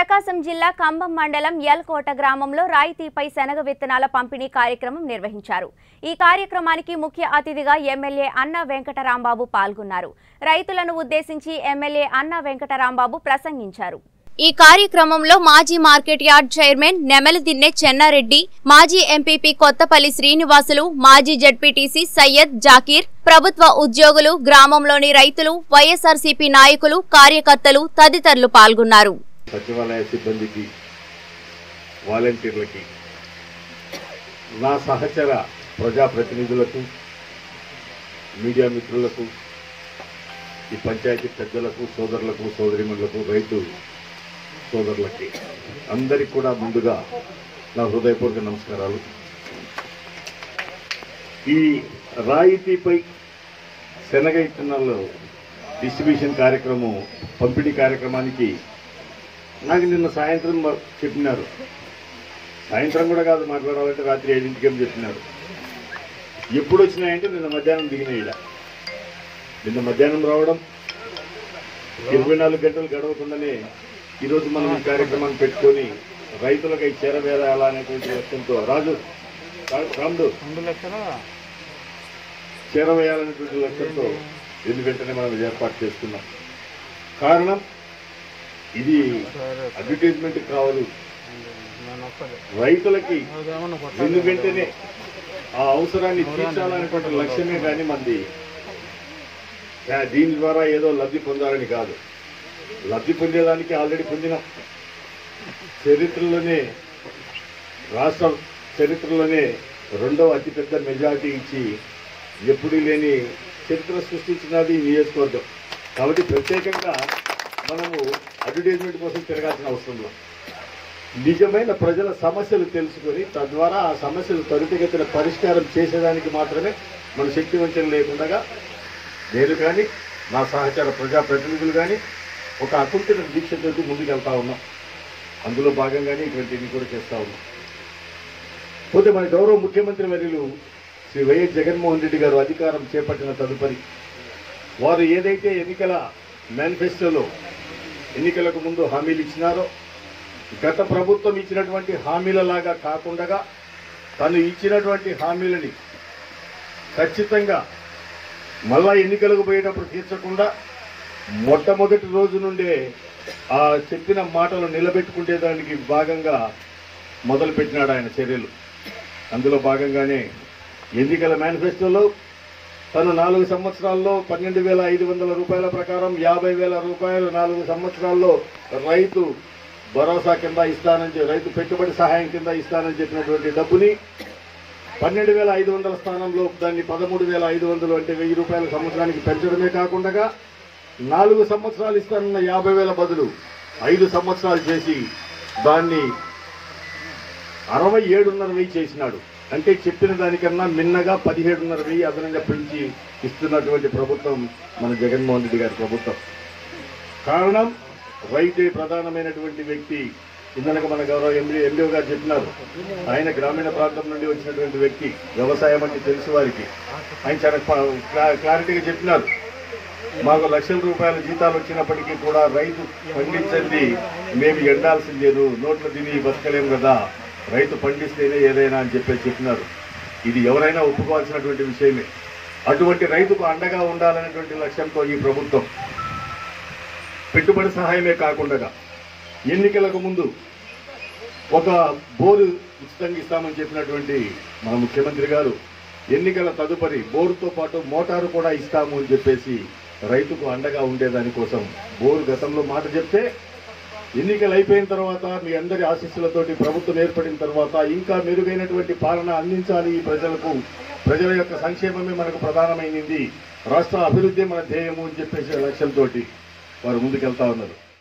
ప్రకాశం జిల్లా కంబం మండలం యల్కోట గ్రామంలో రాయితీపై శనగ విత్తనాల పంపిణీ కార్యక్రమం నిర్వహించారు ఈ కార్యక్రమానికి ముఖ్య అతిథిగా ఎమ్మెల్యే అన్న వెంకటరాంబాబు పాల్గొన్నారు రైతులను ఉద్దేశించి ఎమ్మెల్యే అన్న వెంకటరాంబాబు ప్రసంగించారు ఈ కార్యక్రమంలో మాజీ market yard chairman Nemalidinne Chennareddy మాజీ ఎంపీపీ కొత్తపల్లి శ్రీనివాసులు మాజీ జడ్పీటీసీ సయ్యద్ జాకీర్ ప్రభుత్వ ఉద్యోగులు గ్రామంలోని రైతులు వైఎస్ఆర్సీపీ నాయకులు కార్యకర్తలు తదితరులు పాల్గొన్నారు సచివాలయ సిబ్బందికి వాలంటీర్లకి నా సహచర ప్రజాప్రతినిధులకు మీడియా మిత్రులకు ఈ పంచాయతీ పెద్దలకు సోదరులకు సోదరిమణులకు రైతు సోదరులకి అందరికి కూడా ముందుగా నా హృదయపూర్వక నమస్కారాలు ఈ రాయితీపై శనగ ఇత్తనాలు డిస్ట్రిబ్యూషన్ కార్యక్రమం పంపిణీ కార్యక్రమానికి నాకు నిన్న సాయంత్రం మ- చెప్పినారు సాయంత్రం కూడా కాదు మాట్లాడాలంటే రాత్రి ఐదింటికి ఏం చెప్పినారు ఎప్పుడు వచ్చినాయంటే నిన్న మధ్యాహ్నం దిగినాయి ఈడ నిన్న మధ్యాహ్నం రావడం ఇరవై నాలుగు గంటలు గడవకుండానే ఈరోజు మనం ఈ కార్యక్రమాన్ని పెట్టుకొని రైతులకు ఈ చేరవేరాలా అనేటువంటి లక్ష్యంతో రాజు రా- రాముడు చేరవేయాలనేటువంటి లక్ష్యంతో దీని వెంటనే మనం ఇది ఏర్పాటు చేసుకున్నాం కారణం ఇది అడ్వర్టైజ్మెంట్ కావాలి రైతులకి ముందు వెంటనే ఆ అవసరాన్ని తీర్చాలనేటువంటి లక్ష్యమే కానీ మంది ఆ, దీని ద్వారా ఏదో లబ్ధి పొందాలని కాదు లబ్ధి పొందేదానికి ఆల్రెడీ పొందినాం చరిత్రలోనే రాష్ట్ర చరిత్రలోనే రెండవ అతిపెద్ద మెజారిటీ ఇచ్చి ఎప్పుడూ లేని చరిత్ర సృష్టించినది ఈ నియోజకవర్గం కాబట్టి ప్రత్యేకంగా మనము అడ్వర్టైజ్మెంట్ కోసం తిరగాల్సిన అవసరం లేదు నిజమైన ప్రజల సమస్యలు తెలుసుకొని తద్వారా ఆ సమస్యలు త్వరితగతిన పరిష్కారం చేసేదానికి మాత్రమే మన శక్తి వంచన లేకుండా నేను కానీ నా సహచార ప్రజాప్రతినిధులు కానీ ఒక అకుంఠిత దీక్షతో ముందుకు వెళ్తా ఉన్నాం అందులో భాగంగానే ఇటువంటివి కూడా చేస్తా ఉన్నాం పోతే మన గౌరవ ముఖ్యమంత్రి వర్యులు శ్రీ వైఎస్ జగన్మోహన్ రెడ్డి గారు అధికారం చేపట్టిన తదుపరి వారు ఏదైతే ఎన్నికల మేనిఫెస్టోలో ఎన్నికలకు ముందు హామీలు ఇచ్చినారో గత ప్రభుత్వం ఇచ్చినటువంటి హామీలలాగా కాకుండా తను ఇచ్చినటువంటి హామీలని ఖచ్చితంగా మళ్ళా ఎన్నికలకు పోయేటప్పుడు తీర్చకుండా మొట్టమొదటి రోజు నుండే ఆ చెప్పిన మాటలు నిలబెట్టుకుంటే దానికి భాగంగా మొదలుపెట్టినాడు ఆయన చర్యలు అందులో భాగంగానే ఎన్నికల మేనిఫెస్టోలో తను నాలుగు సంవత్సరాల్లో పన్నెండు వేల ఐదు వందల రూపాయల ప్రకారం యాభై వేల రూపాయలు నాలుగు సంవత్సరాల్లో రైతు భరోసా కింద ఇస్తానని చెప్పి రైతు పెట్టుబడి సహాయం కింద ఇస్తానని చెప్పినటువంటి డబ్బుని పన్నెండు వేల ఐదు వందల స్థానంలో దాన్ని పదమూడు వేల ఐదు వందలు అంటే వెయ్యి రూపాయల సంవత్సరానికి పెంచడమే కాకుండా నాలుగు సంవత్సరాలు ఇస్తానన్న యాభై వేల బదులు ఐదు సంవత్సరాలు చేసి దాన్ని అరవై ఏడున్నర వెయ్యి చేసినాడు అంటే చెప్పిన దానికన్నా మిన్నగా పదిహేడున్నర వెయ్యి అదనంగా పెంచి ఇస్తున్నటువంటి ప్రభుత్వం మన జగన్మోహన్ రెడ్డి గారి ప్రభుత్వం కారణం రైతే ప్రధానమైనటువంటి వ్యక్తి ఇందనక మన గౌరవ ఎండి ఎండిఓ గారు చెప్పినారు ఆయన గ్రామీణ ప్రాంతం నుండి వచ్చినటువంటి వ్యక్తి వ్యవసాయం అంటే తెలుసు వారికి ఆయన చాలా ప- క్లా- క్లారిటీగా చెప్పినారు మాకు లక్షల రూపాయల జీతాలు వచ్చినప్పటికీ కూడా రైతు పండించండి మేము ఎండాల్సింది లేదు నోట్లు తిని బతకలేము కదా రైతు పండిస్తేనే ఏదైనా అని చెప్పేసి చెప్పినారు ఇది ఎవరైనా ఒప్పుకోవాల్సినటువంటి విషయమే అటువంటి రైతుకు అండగా ఉండాలనేటువంటి లక్ష్యంతో ఈ ప్రభుత్వం పెట్టుబడి సహాయమే కాకుండా ఎన్నికలకు ముందు ఒక బోరు ఉచితంగా ఇస్తామని చెప్పినటువంటి మన ముఖ్యమంత్రి గారు ఎన్నికల తదుపరి బోరుతో పాటు మోటారు కూడా ఇస్తాము అని చెప్పేసి రైతుకు అండగా ఉండేదాని కోసం బోరు గతంలో మాట చెప్తే ఎన్నికలు అయిపోయిన తర్వాత మీ అందరి ఆశీస్సులతోటి ప్రభుత్వం ఏర్పడిన తర్వాత ఇంకా మెరుగైనటువంటి పాలన అందించాలి ఈ ప్రజలకు ప్రజల యొక్క సంక్షేమమే మనకు ప్రధానమైనది రాష్ట్ర అభివృద్ధి మన ధ్యేయము అని చెప్పేసి లక్ష్యంతో వారు ముందుకెళ్తా ఉన్నారు